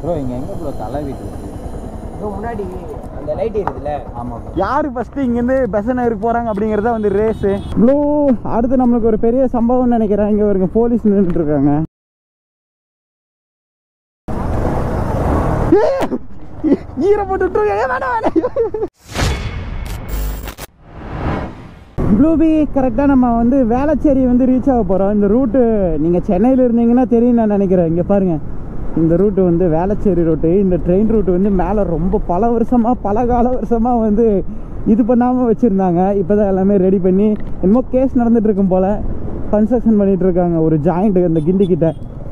Bro இங்கே எங்கே bro தலை வீட்டு இருக்கு இதோ முன்னாடி அந்த லைட் இருக்குதுல்ல ஆமாம் யார் ஃபஸ்ட்டு இங்கேருந்து பெசனருக்கு போகிறாங்க அப்படிங்கிறத வந்து ரேஸு ப்ளூ அடுத்து நம்மளுக்கு ஒரு பெரிய சம்பவம்னு நினைக்கிறேன் இங்கே ஒரு போலீஸ் நின்றுட்டு இருக்காங்க ஈர போட்டு ப்ளூபி கரெக்டாக நம்ம வந்து வேளச்சேரி வந்து ரீச் ஆக போகிறோம் இந்த ரூட்டு நீங்கள் சென்னையில் இருந்தீங்கன்னா தெரியும் நான் நினைக்கிறேன் இங்கே பாருங்கள் இந்த ரூட்டு வந்து வேளச்சேரி ரூட்டு இந்த ட்ரெயின் ரூட்டு வந்து மேலே ரொம்ப பல வருஷமாக பல கால வருஷமாக வந்து இது பண்ணாமல் வச்சுருந்தாங்க இப்போ தான் எல்லாமே ரெடி பண்ணி என்னமோ கேஸ் நடந்துட்டு இருக்கும் போல் கன்ஸ்ட்ரக்ஷன் பண்ணிட்டு இருக்காங்க ஒரு ஜாயிண்ட் இந்த கிண்டி கிட்ட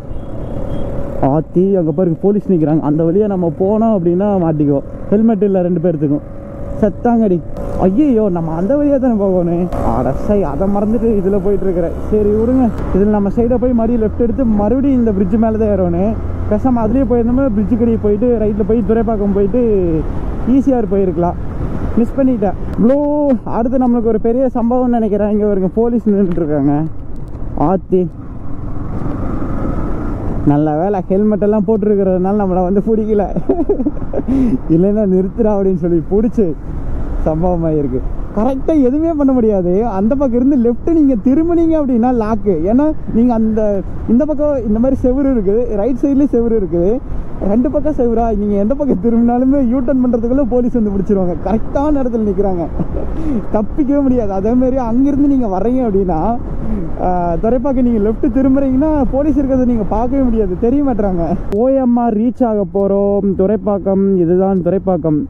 ஆத்தி அங்கே பாருங்க போலீஸ் நிற்கிறாங்க அந்த வழியாக நம்ம போனோம் அப்படின்னா மாட்டிக்குவோம் ஹெல்மெட் இல்லை ரெண்டு பேர்த்துக்கும் செத்தாங்கடி ஐயோ நம்ம அந்த வழியாக தானே போகணும் அடசை அதை மறந்துட்டு இதில் போயிட்டு இருக்கிறேன் சரி விடுங்க இதில் நம்ம சைடை போய் மறுபடியும் லெஃப்ட் எடுத்து மறுபடியும் இந்த பிரிட்ஜ் மேலே தான் ஏறணும் பேசாமல் அதுலேயே போயிருந்தோம்னா பிரிட்ஜு கடியே போயிட்டு ரைட்டில் போய் துறைப்பாக்கம் போயிட்டு ஈஸியாக போயிருக்கலாம் மிஸ் பண்ணிட்டேன் ப்ளூ அடுத்து நம்மளுக்கு ஒரு பெரிய சம்பவம்னு நினைக்கிறேன் இங்கே ஒரு போலீஸ் நின்றுட்டு இருக்காங்க ஆத்தி நல்ல வேலை ஹெல்மெட் எல்லாம் போட்டிருக்கிறதுனால நம்மளை வந்து பிடிக்கல இல்லைன்னா நிறுத்துறா அப்படின்னு சொல்லி பிடிச்சி சம்பவமாக இருக்கு கரெக்டாக எதுவுமே பண்ண முடியாது அந்த பக்கம் இருந்து லெஃப்ட் நீங்கள் திரும்பினீங்க அப்படின்னா லாக்கு ஏன்னா நீங்கள் அந்த இந்த பக்கம் இந்த மாதிரி செவுரு இருக்குது ரைட் சைட்லேயும் செவுரு இருக்குது ரெண்டு பக்கம் செவுரா நீங்கள் எந்த பக்கம் திரும்பினாலுமே யூ டர்ன் பண்ணுறதுக்குள்ளே போலீஸ் வந்து பிடிச்சிருவாங்க கரெக்டான இடத்துல நிற்கிறாங்க தப்பிக்கவே முடியாது அதேமாரி அங்கேருந்து நீங்கள் வர்றீங்க அப்படின்னா துறைப்பாக்கம் நீங்கள் லெஃப்ட் திரும்புறீங்கன்னா போலீஸ் இருக்கிறத நீங்கள் பார்க்கவே முடியாது தெரிய மாட்டாங்க ஓஎம்ஆர் ரீச் ஆக போகிறோம் துறைப்பாக்கம் இதுதான் துறைப்பாக்கம்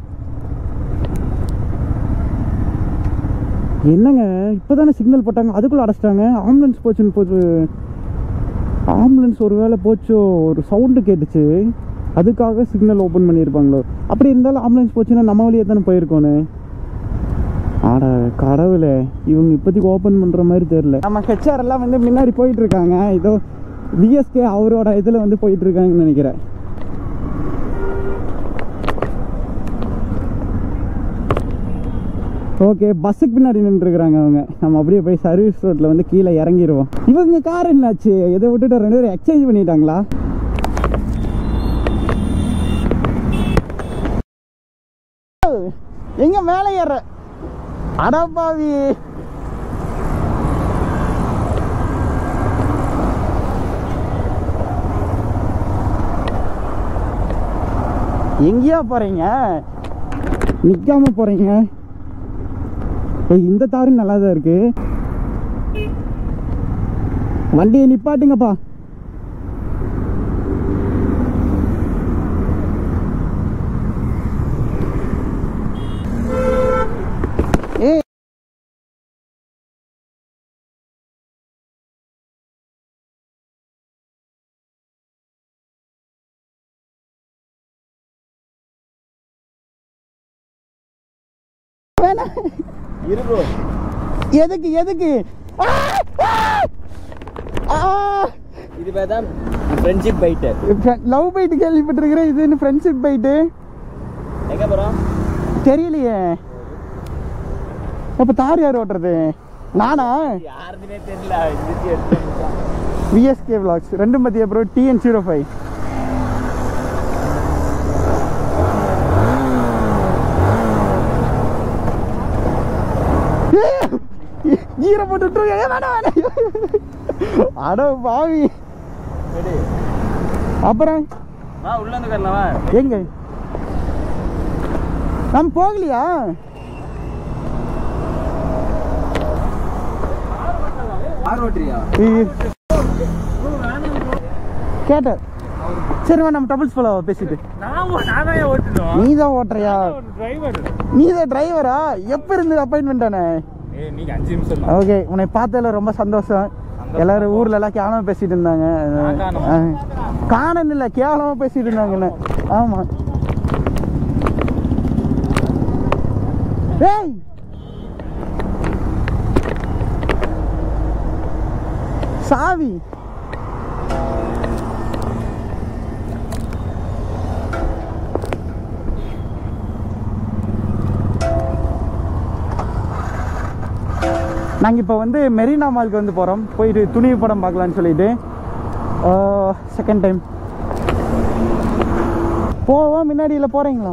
என்னங்க இப்போதானே சிக்னல் போட்டாங்க அதுக்குள்ளே அடைச்சிட்டாங்க ஆம்புலன்ஸ் போச்சுன்னு போச்சு ஆம்புலன்ஸ் ஒரு வேளை போச்சோ ஒரு சவுண்டு கேட்டுச்சு அதுக்காக சிக்னல் ஓப்பன் பண்ணியிருப்பாங்களோ அப்படி இருந்தாலும் ஆம்புலன்ஸ் போச்சுன்னா நம்ம வழியாக தானே போயிருக்கோன்னு ஆட கடவுளே இவங்க இப்போதைக்கு ஓப்பன் பண்ணுற மாதிரி தெரில நம்ம ஹெச்ஆர் எல்லாம் வந்து முன்னாடி போயிட்டு இருக்காங்க இதோ விஎஸ்கே அவரோட இதில் வந்து போயிட்டு இருக்காங்கன்னு நினைக்கிறேன் ஓகே பஸ்ஸுக்கு பின்னாடி நின்றுருக்குறாங்க அவங்க நம்ம அப்படியே போய் சர்வீஸ் ரோட்டில் வந்து கீழே இறங்கிடுவோம் இவங்க கார் என்னாச்சு இதை விட்டுட்டு ரெண்டு பேரும் எக்ஸ்சேஞ்ச் பண்ணிட்டாங்களா எங்க மேலே ஏற அடப்பாவி எங்கேயா போறீங்க நிக்காம போறீங்க ஏய் இந்த தாரு நல்லா தான் இருக்கு வண்டியை நிப்பாட்டுங்கப்பா ஏய் வேணாம் இரு ப்ரோ எதுக்கு எதுக்கு ஆ! ஆ! ஆ! இது பேர் தான் ஃப்ரெண்ட்ஷிப் பைட்டு லவ் பைட்டு கேள்விப்பட்டிருக்கிறேன் இது இன்னும் ஃப்ரெண்ட்ஷிப் பைட்டு எங்கே போகிறோம் தெரியலையே அப்போ தார் யார் ஓட்டுறது நானா யாருதுனே தெரியல இருந்துச்சு எடுத்து விஎஸ்கே vlogs ரெண்டும் பற்றி அப்புறம் டிஎன் ஜீரோ ஃபைவ் ஈர போட்டு வேணாம் வேணாம் அட பாவி ரெடி அப்புறம் வா உள்ள இருந்து வரலாமா எங்க நம்ம போகலையா ஆர் ஓட்டுறியா கேட்ட சரி வா நம்ம டபுள்ஸ் போல பேசிட்டு நான் நானே ஓட்டுனோம் நீ தான் ஓட்டுறியா டிரைவர் நீ தான் டிரைவரா எப்போ இருந்து அப்பாயின்மெண்ட் ஆனே ஏய் நீங்க அஞ்சு நிமிஷம் ஓகே உன்னை பார்த்ததுல ரொம்ப சந்தோஷம் எல்லாரும் ஊர்ல எல்லாம் கேவலமா பேசிட்டு இருந்தாங்க நான் காணோம். காணன் இல்ல கேவலமா பேசிட்டு இருந்தாங்கன்னு ஆமா ஏய் சாவி நாங்கள் இப்போ வந்து மெரினா மாலுக்கு வந்து போகிறோம் போயிட்டு துணிவு படம் பார்க்கலான்னு சொல்லிட்டு செகண்ட் டைம் போவா முன்னாடியில் போகிறீங்களா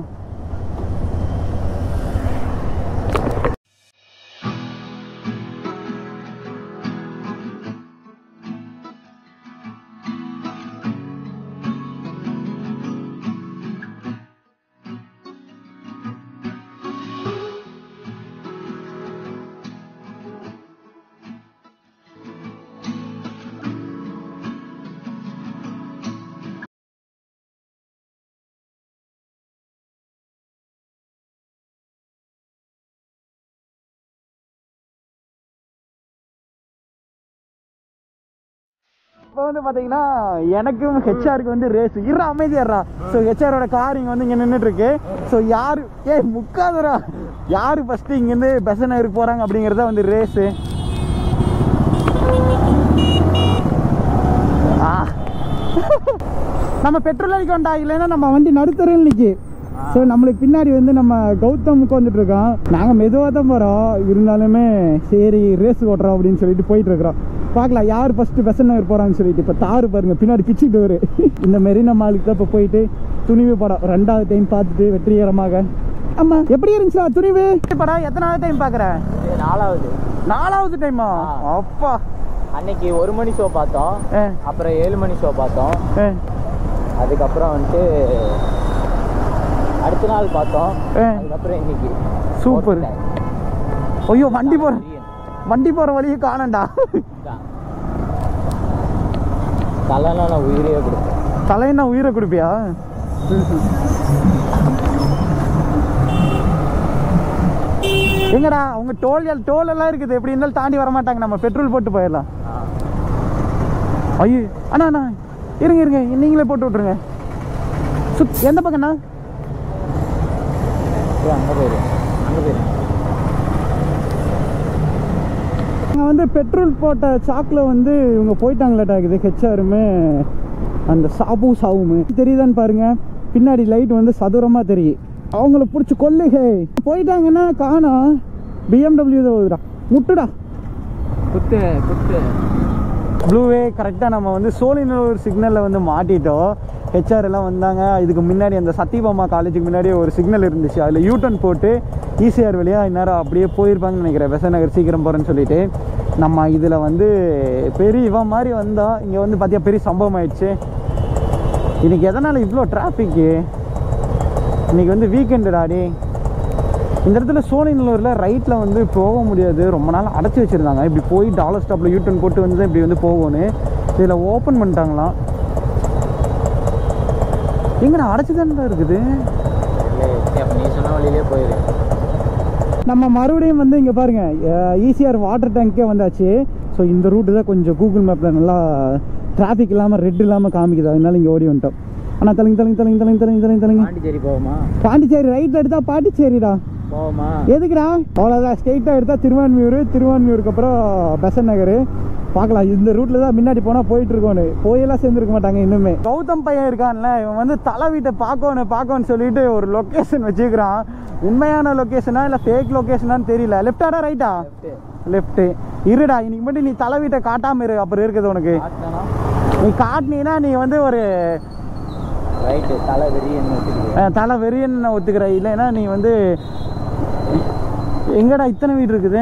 இப்போ வந்து பார்த்தீங்கன்னா எனக்கும் ஹெச்ஆருக்கு வந்து ரேஸ் இற அமைதியாடுறா ஸோ ஹெச்ஆரோட கார் இங்கே வந்து இங்கே நின்றுட்டு இருக்கு ஸோ யார் ஏய் முக்காதரா யார் ஃபஸ்ட்டு இங்கேருந்து பெசனருக்கு போகிறாங்க அப்படிங்கிறத வந்து ரேஸு ஆ நம்ம பெட்ரோல் அடிக்க வேண்டாம் இல்லைன்னா நம்ம வண்டி நடுத்தரையில் நிற்கி ஸோ நம்மளுக்கு பின்னாடி வந்து நம்ம கௌதம் உட்காந்துட்டு இருக்கோம் நாங்கள் மெதுவாக தான் போகிறோம் இருந்தாலுமே சரி ரேஸ் ஓட்டுறோம் அப்படின்னு சொல்லிட்டு போயிட்டு இருக்கிறோம் பார்க்கலாம் யார் ஃபஸ்ட்டு பெசன் நகர் போகிறாங்கன்னு சொல்லிட்டு இப்போ தாறு பாருங்க பின்னாடி பிச்சுட்டு வரு இந்த மெரினா மாலுக்கு தான் இப்போ போயிட்டு துணிவு படம் ரெண்டாவது டைம் பார்த்துட்டு வெற்றிகரமாக ஆமா எப்படி இருந்துச்சா துணிவு படம் எத்தனாவது டைம் பார்க்குறேன் இது நாலாவது நாலாவது டைமா ஆ. அப்பா அன்னைக்கு ஒரு மணி ஷோ பார்த்தோம் ஏ அப்புறம் ஏழு மணி ஷோ பார்த்தோம் ஏ அதுக்கப்புறம் வந்துட்டு அடுத்த நாள் பார்த்தோம் ஏ. அதுக்கப்புறம் இன்னைக்கு சூப்பர் ஐயோ வண்டி போற வண்டி போற வழியை காணண்டா தலைனா நான் உயிரையே கொடுப்பேன் தலைன்னா உயிரை கொடுப்பியா எங்கடா உங்க டோல் டோல் எல்லாம் இருக்குது எப்படி இருந்தாலும் தாண்டி வர மாட்டாங்க நம்ம பெட்ரோல் போட்டு போயிடலாம் ஐயோ அண்ணா அண்ணா இருங்க இருங்க நீங்களே போட்டு விட்ருங்க சுத் எந்த பக்கம்ண்ணா அங்கே போயிரு அங்கே போயிரு இங்கே வந்து பெட்ரோல் போட்ட சாக்கில் வந்து இவங்க போயிட்டாங்களாட்டாக்குது ஹெச்ஆருமே அந்த சாபு சாவுமே தெரியுதான்னு பாருங்க பின்னாடி லைட் வந்து சதுரமாக தெரியும் அவங்கள பிடிச்சி கொல்லுகே போயிட்டாங்கன்னா காணோம் பிஎம்டபிள்யூ தான் முட்டுடா குத்து குத்து ப்ளூவே கரெக்டாக நம்ம வந்து சோழிநல்லூர் சிக்னலில் வந்து மாட்டிட்டோம் ஹெச்ஆர் எல்லாம் வந்தாங்க இதுக்கு முன்னாடி அந்த சத்யபாமா காலேஜுக்கு முன்னாடி ஒரு சிக்னல் இருந்துச்சு அதில் யூட்டன் போட்டு ஈசிஆர் வழியாக இந்நேரம் அப்படியே போயிருப்பாங்கன்னு நினைக்கிறேன் பெசநகர் சீக்கிரம் போகிறேன்னு சொல்லிட்டு நம்ம இதில் வந்து பெரிய இவன் மாதிரி வந்தோம் இங்கே வந்து பார்த்தியா பெரிய சம்பவம் ஆயிடுச்சு இன்னைக்கு எதனால் இவ்வளோ டிராஃபிக்கு இன்னைக்கு வந்து வீக்கெண்டு டாடி இந்த இடத்துல சோழிநல்லூரில் ரைட்டில் வந்து போக முடியாது ரொம்ப நாள் அடைச்சி வச்சுருந்தாங்க இப்படி போய் டாலர் ஸ்டாப்பில் யூட்டன் போட்டு வந்து தான் இப்படி வந்து போகணும் இதில் ஓப்பன் பண்ணிட்டாங்களாம் எங்கடா அடைச்சி தானே இருக்குது அப்போ நீ சொன்ன வழியிலே போயிரு நம்ம மறுபடியும் வந்து இங்கே பாருங்க ஈசிஆர் வாட்டர் டேங்க்கே வந்தாச்சு ஸோ இந்த ரூட்டு தான் கொஞ்சம் கூகுள் மேப்பில் நல்லா டிராஃபிக் இல்லாமல் ரெட் இல்லாமல் காமிக்குது அதனால இங்கே ஓடி வந்துட்டோம் ஆனால் தலைங்க தலைங்க தலைங்க தலைங்க தலைங்க தலைங்க தலைங்க பாண்டிச்சேரி போவோமா பாண்டிச்சேரி ரைட்டில் எடுத்தா பாண்டிச்சேரிடா போவோமா எதுக்குடா அவ்வளோதான் ஸ்ட்ரெயிட்டாக எடுத்தால் திருவான்மியூர் திருவான்மியூருக்கு அப்புறம் பெசன் நகர் பார்க்கலாம் இந்த ரூட்டில் தான் முன்னாடி போனால் போயிட்டு இருக்கோன்னு போயெல்லாம் சேர்ந்துருக்க மாட்டாங்க இன்னுமே கௌதம் பையன் இருக்கான்ல இவன் வந்து தலை வீட்டை பார்க்கணும் பார்க்கணும்னு சொல்லிட்டு ஒரு லொக்கேஷன் வச்சுக்கிறான் உண்மையான லொக்கேஷனா இல்லை ஃபேக் லொக்கேஷனான்னு தெரியல லெஃப்டாடா ரைட்டா லெஃப்ட்டு இருடா இன்னைக்கு மட்டும் நீ தலை வீட்டை காட்டாம இரு அப்புறம் இருக்குது உனக்கு நீ காட்டினீன்னா நீ வந்து ஒரு ரைட்டு தலை வெறியன்னு வச்சுக்கிட்டு அஹ், தலை வெறியன்னு நான் ஒத்துக்கிற இல்லைன்னா நீ வந்து எங்கடா இத்தனை வீடு இருக்குது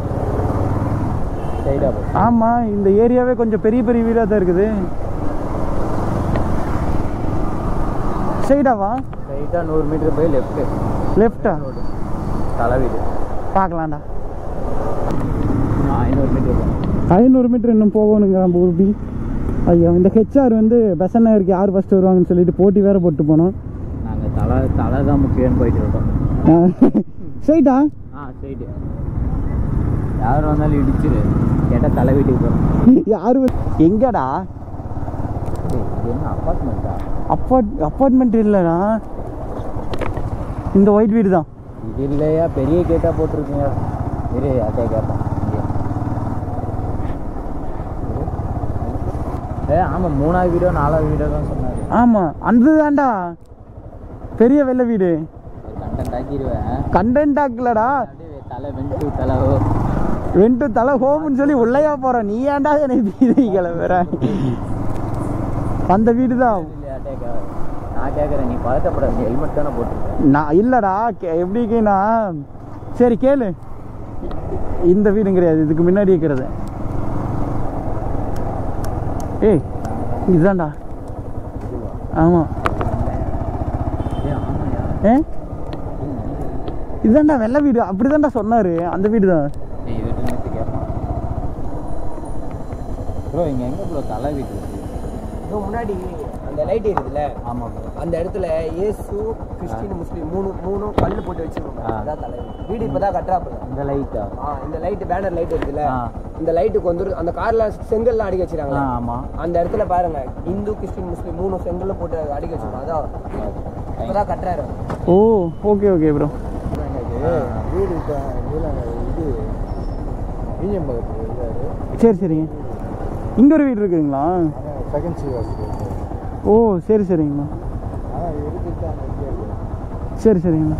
சைடாக போ ஆமாம் இந்த ஏரியாவே கொஞ்சம் பெரிய பெரிய வீடாக தான் இருக்குது சைடாவா ஸ்ட்ரைட்டாக நூறு மீட்டர் போய் லெஃப்ட்டு லெஃப்டா தலை வீடு பார்க்கலாம்டா ஐநூறு மீட்டர் போகணும் ஐநூறு மீட்டர் இன்னும் போகணுங்கிறான் பூபி ஐயோ இந்த ஹெச்ஆர் வந்து பெசன் நகருக்கு யார் ஃபஸ்ட்டு வருவாங்கன்னு சொல்லிட்டு போட்டி வேற போட்டு போனோம் நாங்கள் தலை தலை தான் முக்கியம்னு போயிட்டு இருக்கோம் ஸ்ட்ரைட்டா ஆ ஸ்ட்ரைட்டு யார் வந்தாலும் இடிச்சிரு கேட்டால் தலை வீட்டுக்கு போகிறோம் யார் எங்கடா இது என்ன அப்பார்ட்மெண்ட்டா அப்பார்ட் அப்பார்ட்மெண்ட் இல்லைண்ணா இந்த ஒயிட் வீடு தான் இது இல்லையா பெரிய கேட்டாக போட்டிருக்கீங்க இரு அட்டே கேட்பேன் இங்கே. இரு. ஏ ஆமாம் மூணாவது வீடோ நாலாவது வீடோ தான் சொன்னார் ஆமாம் அந்த தான்டா பெரிய வெள்ளை வீடு ஒரு கண்டென்ட் ஆக்கிடுவேன் கண்டென்ட் ஆக்கலடா அப்படியே தலை வெண்டு தலை வெண்டு தலை ஹோம்னு சொல்லி உள்ளையா போற நீ ஏன்டா என்னை பீதி கிளம்புற அந்த வீடு தான் இல்லையா அட்டே நான் கேட்குறேன் நீ பதட்டப்படாத நீ ஹெல்மெட் தானே போட்டிருக்க நான் இல்லடா கே- எப்படிக்குன்னா சரி கேளு இந்த வீடும் கிடையாது இதுக்கு முன்னாடி இருக்கிறது ஏய் இதுதான்டா ஆமாம் ஏன் ஆமாயா ஏ இதுதான்டா வெள்ளை வீடு அப்படிதான்டா சொன்னாரு அந்த வீடு தான் ஏய் இவர்கிட்ட நேற்று கேட்பான் ப்ரோ இங்கே எங்கே ப்ரோ தலை வீட்டு இருக்கு இதோ முன்னாடி அந்த லைட் இருக்குதுல்ல ஆமாம் ப்ரோ அந்த இடத்துல இயேசு கிறிஸ்டின் முஸ்லீம் மூணு மூணும் கல்லு போட்டு வச்சிருக்காங்க ஆ. அதான் தலைவர் வீடு இப்பதான் கட்டுறாப்புல இந்த லைட்டா ஆ இந்த லைட் பேனர் லைட் இருக்குல்ல ஆ. இந்த லைட்டுக்கு வந்து அந்த கார்ல செங்கல்லாம் அடிக்க ஆ வச்சிருக்காங்க ஆமாம் அந்த இடத்துல பாருங்க இந்து கிறிஸ்டின் முஸ்லீம் மூணு செங்கல்ல போட்டு அடிக்க வச்சிருக்காங்க அதான் இப்பதான் கட்டுறாரு ஓ ஓகே ஓகே ப்ரோ வீடு இது ஈஞ்சம் சரி சரிங்க இங்கே ஒரு வீடு இருக்குதுங்களா செகண்ட் சிவாஸ் ஓ சரி சரிங்கண்ணா சரி சரிங்கண்ணா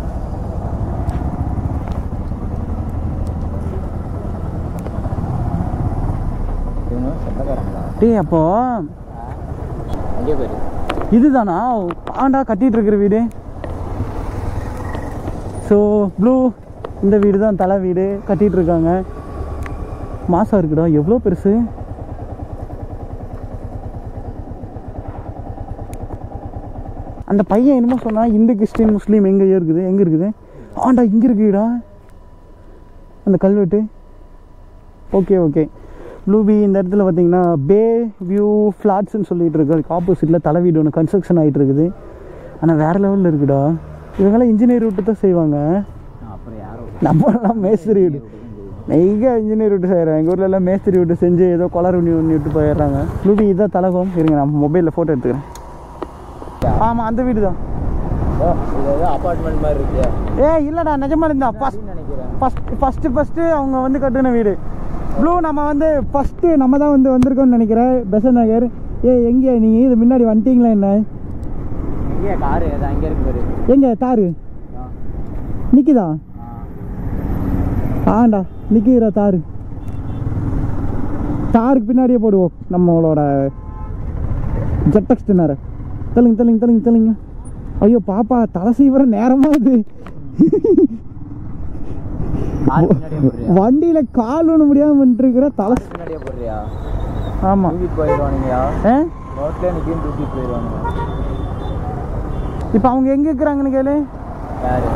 இவங்க சொந்தக்காரங்களா டேய் அப்போ அங்கே போயிரு இதுதானா ஆண்டா கட்டிட்டு இருக்கிற வீடு ஸோ ப்ளூ இந்த வீடு தான் தலை வீடு கட்டிட்டு இருக்காங்க மாசம் இருக்குடா எவ்வளோ பெருசு அந்த பையன் என்னமோ சொன்னா இந்து கிறிஸ்டின் முஸ்லீம் எங்கே இருக்குது எங்கே இருக்குது ஆண்டா இங்கே இருக்குடா அந்த கல்வெட்டு ஓகே ஓகே ப்ளூபி இந்த இடத்துல பார்த்தீங்கன்னா பே வியூ ஃப்ளாட்ஸ்னு சொல்லிட்டு இருக்கு அதுக்கு ஆப்போசிட்டில் தலை வீடு ஒன்று கன்ஸ்ட்ரக்ஷன் ஆகிட்டு இருக்குது ஆனால் வேறு லெவலில் இருக்குடா இவங்கெல்லாம் இன்ஜினியர் விட்டு தான் செய்வாங்க அப்புறம் யாரோ நம்மளாம் மேஸ்திரி வீடு நெய்க இன்ஜினியர் விட்டு செய்கிறேன் எங்கள் ஊர்ல எல்லாம் மேஸ்திரி விட்டு செஞ்சு ஏதோ கொலர் பண்ணி பண்ணி விட்டு போயிடுறாங்க ப்ளூபி இதுதான் தலகம் இருங்க நான் மொபைலில் ஃபோட்டோ எடுத்துக்கிறேன் ஆமாம் அந்த வீடு தான் ஓ இது ஏதோ அப்பார்ட்மெண்ட் மாதிரி இருக்கு ஏ இல்லைடா நிஜமா இருந்தா ஃபஸ்ட் நினைக்கிறேன் ஃபஸ்ட் ஃபஸ்ட்டு ஃபஸ்ட்டு அவங்க வந்து கட்டின வீடு ப்ளூ நம்ம வந்து ஃபஸ்ட்டு நம்ம தான் வந்து வந்திருக்கோம்னு நினைக்கிறேன் பெசன் நகர் ஏ எங்கே நீங்கள் இது முன்னாடி வந்துட்டீங்களா என்ன எங்கேயா காரு அது அங்கே இருக்கு பாரு எங்க தாரு ஆ. நிக்குதா ஆ. ஆண்டா நிக்குதுடா தாரு தாருக்கு பின்னாடியே போடுவோம் நம்மளோட ஜெட்டக்ஸ் டின்னர் தெலுங்கு தெலுங்கு தெலுங்கு தெலுங்கு ஐயோ பாப்பா தலை சீவர நேரமாகுது கார் பின்னாடியே போடுறியா வண்டியில கால் ஒண்ணு முடியாம வந்துட்டு இருக்கிற தலை கார் பின்னாடியே போடுறியா ஆமா தூக்கிட்டு போயிடுவானுங்கயா ஆ? ரோட்ல நிற்கும் தூக்கிட்டு போயிடுவானுங்க இப்ப அவங்க எங்க இருக்கிறாங்கன்னு கேளு யாரு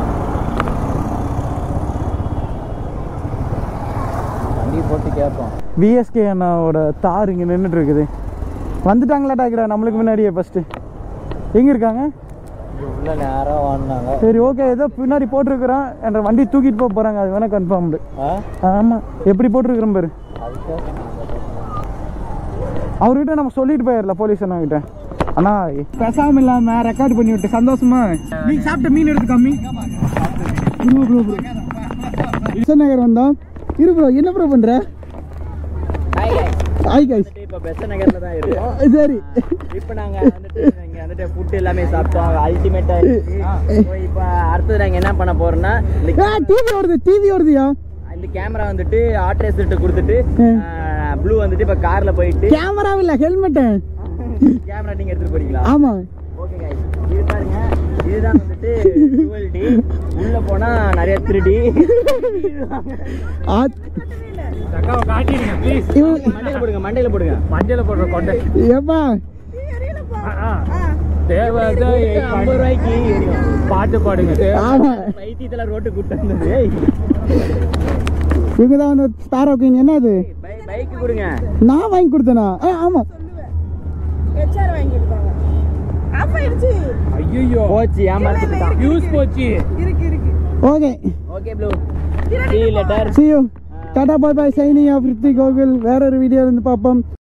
வண்டி போட்டு கேட்போம் விஎஸ்கே அண்ணாவோட தார் இங்க நின்றுட்டு இருக்குது வந்துட்டாங்களாடா இருக்கிற நம்மளுக்கு முன்னாடியே ஃபர்ஸ்ட் எங்க இருக்காங்க உள்ள நேரம் வாங்கினாங்க சரி ஓகே ஏதோ பின்னாடி போட்டிருக்கிறோம் என்ற வண்டி தூக்கிட்டு போக போறாங்க அது வேணா கன்ஃபார்ம்டு ஆ ஆமா எப்படி போட்டிருக்கிறோம் பாரு அதுக்கு அவர்கிட்ட நம்ம சொல்லிட்டு போயிடலாம் போலீஸ் அண்ணா கிட்ட அண்ணா பேசாம இல்லாம ரெக்கார்ட் பண்ணி விட்டு சந்தோஷமா நீ சாப்பிட்ட மீன் எடுத்து கம்மி bro bro bro Krishna Nagar வந்தோம் இரு ப்ரோ என்ன ப்ரோ பண்ற ஹாய் கைஸ் இப்போ பெஸ்ட் நகர்ல தான் இருக்கோம் சரி இப்போ நாங்க வந்துட்டு இங்க வந்துட்டு ஃபுட் எல்லாமே சாப்பிட்டோம் அல்டிமேட்டா இப்போ அடுத்தது நாங்க என்ன பண்ண போறோம்னா இந்த டிவி ஓடுது டிவி ஓடுதியா இந்த கேமரா வந்துட்டு ஆட்ரேஸ் கொடுத்துட்டு ப்ளூ வந்துட்டு இப்போ கார்ல போயிட்டு கேமரா இல்ல ஹெல்மெட் கேமரா நீங்க எடுத்துட்டு போறீங்களா ஆமா ஓகே guys இது பாருங்க இதுதான் வந்துட்டு டுவெல் டி உள்ள போனா நிறைய த்ரீ ஆ- அக்காவை காட்டிடுங்க ப்ளீஸ் இவன் மண்டையில போடுங்க மண்டையில போடுங்க மஞ்சள் போடுற கொண்டை ஏப்பா ஆ, ஆ. தேவதை ஐம்பது ரூபாய்க்கு பாட்டு பாடுங்க தேவ- ஆமா பைத்தியத்துல ரோட்டு கூட்டு வந்தது ஏய், இவங்க தான் வந்து ஸ்டார் ஓகேங்க என்ன அது பை- பைக்கு கொடுங்க நான் வாங்கி கொடுத்தேனா ஆ, ஆமா ஹெச்ஆர் வாங்கியிருக்காங்க ஆஃப் ஆயிடுச்சு ஐயோ போச்சு ஏமாத்திட்டான் யூஸ் போச்சு இருக்கு இருக்கு okay okay blue see you later see you டாடா bye bye signing off Rithik Gokul வேற ஒரு வீடியோ இருந்து பார்ப்போம்